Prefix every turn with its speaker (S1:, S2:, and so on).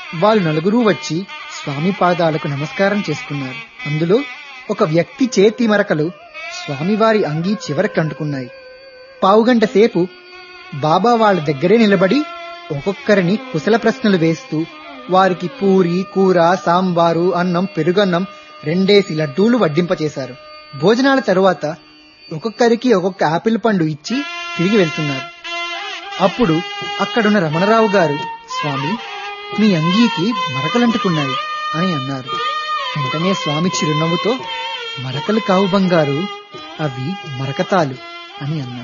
S1: వాళ్ళు నలుగురు వచ్చి స్వామి పాదాలకు నమస్కారం చేసుకున్నారు అందులో ఒక వ్యక్తి చేతి మరకలు స్వామివారి అంగీ చివరికి అంటుకున్నాయి పావుగంట సేపు బాబా వాళ్ళ దగ్గరే నిలబడి ఒక్కొక్కరిని కుశల ప్రశ్నలు వేస్తూ వారికి పూరి కూర సాంబారు అన్నం పెరుగన్నం రెండేసి లడ్డూలు వడ్డింపచేశారు భోజనాల తరువాత ఒక్కొక్కరికి ఒక్కొక్క ఆపిల్ పండు ఇచ్చి తిరిగి వెళ్తున్నారు అప్పుడు అక్కడున్న రమణరావు గారు స్వామి మీ అంగీకి మరకలంటుకున్నాయి అని అన్నారు వెంటనే స్వామి చిరునవ్వుతో మరకలు కావు బంగారు అవి మరకతాలు అని అన్నారు